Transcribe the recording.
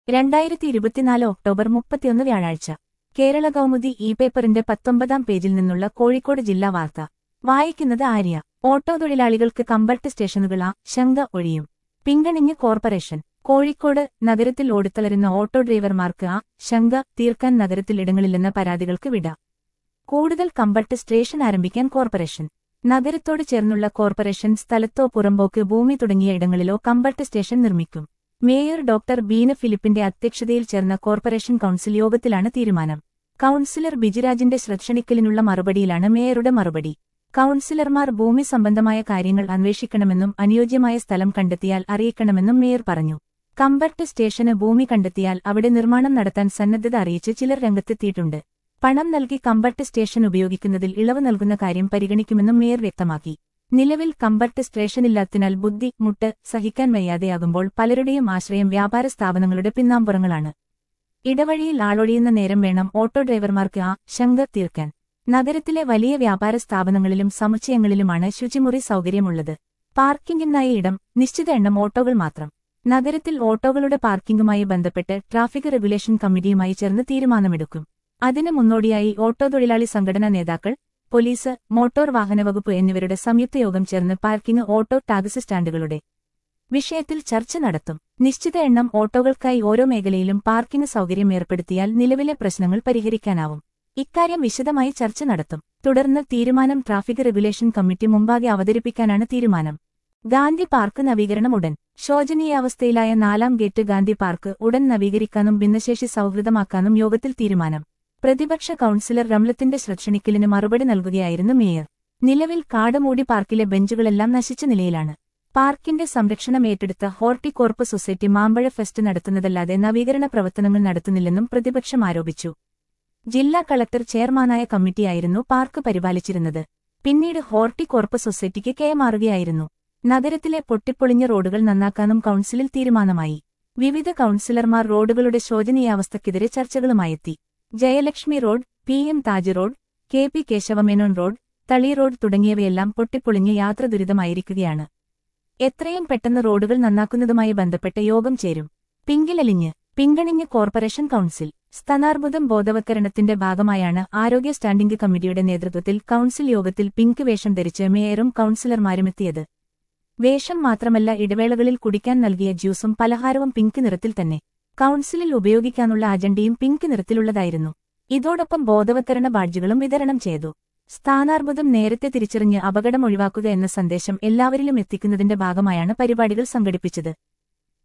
രണ്ടായിരത്തി ഇരുപത്തിനാല് ഒക്ടോബർ മുപ്പത്തിയൊന്ന് വ്യാഴാഴ്ച കേരള കൗമുദി ഇ പേപ്പറിന്റെ പത്തൊമ്പതാം പേജിൽ നിന്നുള്ള കോഴിക്കോട് ജില്ലാ വാർത്ത വായിക്കുന്നത് ആര്യ ഓട്ടോ തൊഴിലാളികൾക്ക് കമ്പർട്ട് സ്റ്റേഷനുകളാ ശങ്ക ഒഴിയും പിങ്കണിഞ്ഞ് കോർപ്പറേഷൻ കോഴിക്കോട് നഗരത്തിൽ ഓടിത്തളരുന്ന ഓട്ടോ ഡ്രൈവർമാർക്ക് ആ ശങ്ക തീർക്കാൻ നഗരത്തിൽ ഇടങ്ങളില്ലെന്ന പരാതികൾക്ക് വിട കൂടുതൽ കമ്പർട്ട് സ്റ്റേഷൻ ആരംഭിക്കാൻ കോർപ്പറേഷൻ നഗരത്തോട് ചേർന്നുള്ള കോർപ്പറേഷൻ സ്ഥലത്തോ പുറമ്പോക്ക് ഭൂമി തുടങ്ങിയ ഇടങ്ങളിലോ കമ്പർട്ട് സ്റ്റേഷൻ നിർമ്മിക്കും മേയർ ഡോക്ടർ ബീന ഫിലിപ്പിന്റെ അധ്യക്ഷതയിൽ ചേർന്ന കോർപ്പറേഷൻ കൌൺസിൽ യോഗത്തിലാണ് തീരുമാനം കൌൺസിലർ ബിജിരാജിന്റെ ശ്രദ്ധണിക്കലിനുള്ള മറുപടിയിലാണ് മേയറുടെ മറുപടി കൌൺസിലർമാർ ഭൂമി സംബന്ധമായ കാര്യങ്ങൾ അന്വേഷിക്കണമെന്നും അനുയോജ്യമായ സ്ഥലം കണ്ടെത്തിയാൽ അറിയിക്കണമെന്നും മേയർ പറഞ്ഞു കമ്പർട്ട് സ്റ്റേഷന് ഭൂമി കണ്ടെത്തിയാൽ അവിടെ നിർമ്മാണം നടത്താൻ സന്നദ്ധത അറിയിച്ച് ചിലർ രംഗത്തെത്തിയിട്ടുണ്ട് പണം നൽകി കമ്പർട്ട് സ്റ്റേഷൻ ഉപയോഗിക്കുന്നതിൽ ഇളവ് നൽകുന്ന കാര്യം പരിഗണിക്കുമെന്നും മേയർ വ്യക്തമാക്കി നിലവിൽ കമ്പർട്ട് സ്റ്റേഷനില്ലാത്തിനാൽ ബുദ്ധി മുട്ട് സഹിക്കാൻ വയ്യാതെയാകുമ്പോൾ പലരുടെയും ആശ്രയം വ്യാപാര സ്ഥാപനങ്ങളുടെ പിന്നാമ്പുറങ്ങളാണ് ഇടവഴിയിൽ ആളൊഴിയുന്ന നേരം വേണം ഓട്ടോ ഡ്രൈവർമാർക്ക് ആ ശങ്ക തീർക്കാൻ നഗരത്തിലെ വലിയ വ്യാപാര സ്ഥാപനങ്ങളിലും സമുച്ചയങ്ങളിലുമാണ് ശുചിമുറി സൗകര്യമുള്ളത് പാർക്കിംഗിനായി ഇടം നിശ്ചിത എണ്ണം ഓട്ടോകൾ മാത്രം നഗരത്തിൽ ഓട്ടോകളുടെ പാർക്കിംഗുമായി ബന്ധപ്പെട്ട് ട്രാഫിക് റെഗുലേഷൻ കമ്മിറ്റിയുമായി ചേർന്ന് തീരുമാനമെടുക്കും അതിന് മുന്നോടിയായി ഓട്ടോ തൊഴിലാളി സംഘടനാ നേതാക്കൾ പോലീസ് മോട്ടോർ വാഹന വകുപ്പ് എന്നിവരുടെ സംയുക്ത യോഗം ചേർന്ന് പാർക്കിംഗ് ഓട്ടോ ടാക്സി സ്റ്റാൻഡുകളുടെ വിഷയത്തിൽ ചർച്ച നടത്തും നിശ്ചിത എണ്ണം ഓട്ടോകൾക്കായി ഓരോ മേഖലയിലും പാർക്കിംഗ് സൗകര്യം ഏർപ്പെടുത്തിയാൽ നിലവിലെ പ്രശ്നങ്ങൾ പരിഹരിക്കാനാവും ഇക്കാര്യം വിശദമായി ചർച്ച നടത്തും തുടർന്ന് തീരുമാനം ട്രാഫിക് റെഗുലേഷൻ കമ്മിറ്റി മുമ്പാകെ അവതരിപ്പിക്കാനാണ് തീരുമാനം ഗാന്ധി പാർക്ക് നവീകരണം ഉടൻ ശോചനീയാവസ്ഥയിലായ നാലാം ഗേറ്റ് ഗാന്ധി പാർക്ക് ഉടൻ നവീകരിക്കാനും ഭിന്നശേഷി സൗഹൃദമാക്കാനും യോഗത്തിൽ തീരുമാനം പ്രതിപക്ഷ കൌൺസിലർ റംലത്തിന്റെ ശ്രദ്ധണിക്കലിന് മറുപടി നൽകുകയായിരുന്നു മേയർ നിലവിൽ കാടുമൂടി പാർക്കിലെ ബെഞ്ചുകളെല്ലാം നശിച്ച നിലയിലാണ് പാർക്കിന്റെ സംരക്ഷണം ഏറ്റെടുത്ത ഹോർട്ടികോർപ്പ് സൊസൈറ്റി മാമ്പഴ ഫെസ്റ്റ് നടത്തുന്നതല്ലാതെ നവീകരണ പ്രവർത്തനങ്ങൾ നടത്തുന്നില്ലെന്നും പ്രതിപക്ഷം ആരോപിച്ചു ജില്ലാ കളക്ടർ ചെയർമാനായ കമ്മിറ്റിയായിരുന്നു പാർക്ക് പരിപാലിച്ചിരുന്നത് പിന്നീട് ഹോർട്ടികോർപ്പ് സൊസൈറ്റിക്ക് കൈമാറുകയായിരുന്നു നഗരത്തിലെ പൊട്ടിപ്പൊളിഞ്ഞ റോഡുകൾ നന്നാക്കാനും കൌൺസിലിൽ തീരുമാനമായി വിവിധ കൌൺസിലർമാർ റോഡുകളുടെ ശോചനീയാവസ്ഥയ്ക്കെതിരെ ചർച്ചകളുമായെത്തി Jayalakshmi road P M Taj road K P Kesava Menon road Thali road തുടങ്ങിയവയെല്ലാം പൊട്ടിപ്പൊളിഞ്ഞ് യാത്ര ദുരിതമായിരിക്കുകയാണ് എത്രയും പെട്ടെന്ന് റോഡുകൾ നന്നാക്കുന്നതുമായി ബന്ധപ്പെട്ട് യോഗം ചേരും പിങ്കിലലിഞ്ഞ് പിങ്കണിഞ്ഞ് കോർപ്പറേഷൻ കൌൺസിൽ സ്ഥാനാർബുദം ബോധവത്കരണത്തിന്റെ ഭാഗമായാണ് ആരോഗ്യ സ്റ്റാൻഡിംഗ് കമ്മിറ്റിയുടെ നേതൃത്വത്തിൽ കൌൺസിൽ യോഗത്തിൽ പിങ്ക് വേഷം ധരിച്ച് മേയറും കൌൺസിലർമാരുമെത്തിയത് വേഷം മാത്രമല്ല ഇടവേളകളിൽ കുടിക്കാൻ നൽകിയ ജ്യൂസും പലഹാരവും പിങ്ക് നിറത്തിൽ തന്നെ കൌൺസിലിൽ ഉപയോഗിക്കാനുള്ള അജണ്ടയും പിങ്ക് നിറത്തിലുള്ളതായിരുന്നു ഇതോടൊപ്പം ബോധവത്കരണ ബാഡ്ജുകളും വിതരണം ചെയ്തു സ്ഥാനാർബുദം നേരത്തെ തിരിച്ചറിഞ്ഞ് അപകടം ഒഴിവാക്കുക എന്ന സന്ദേശം എല്ലാവരിലും എത്തിക്കുന്നതിന്റെ ഭാഗമായാണ് പരിപാടികൾ സംഘടിപ്പിച്ചത്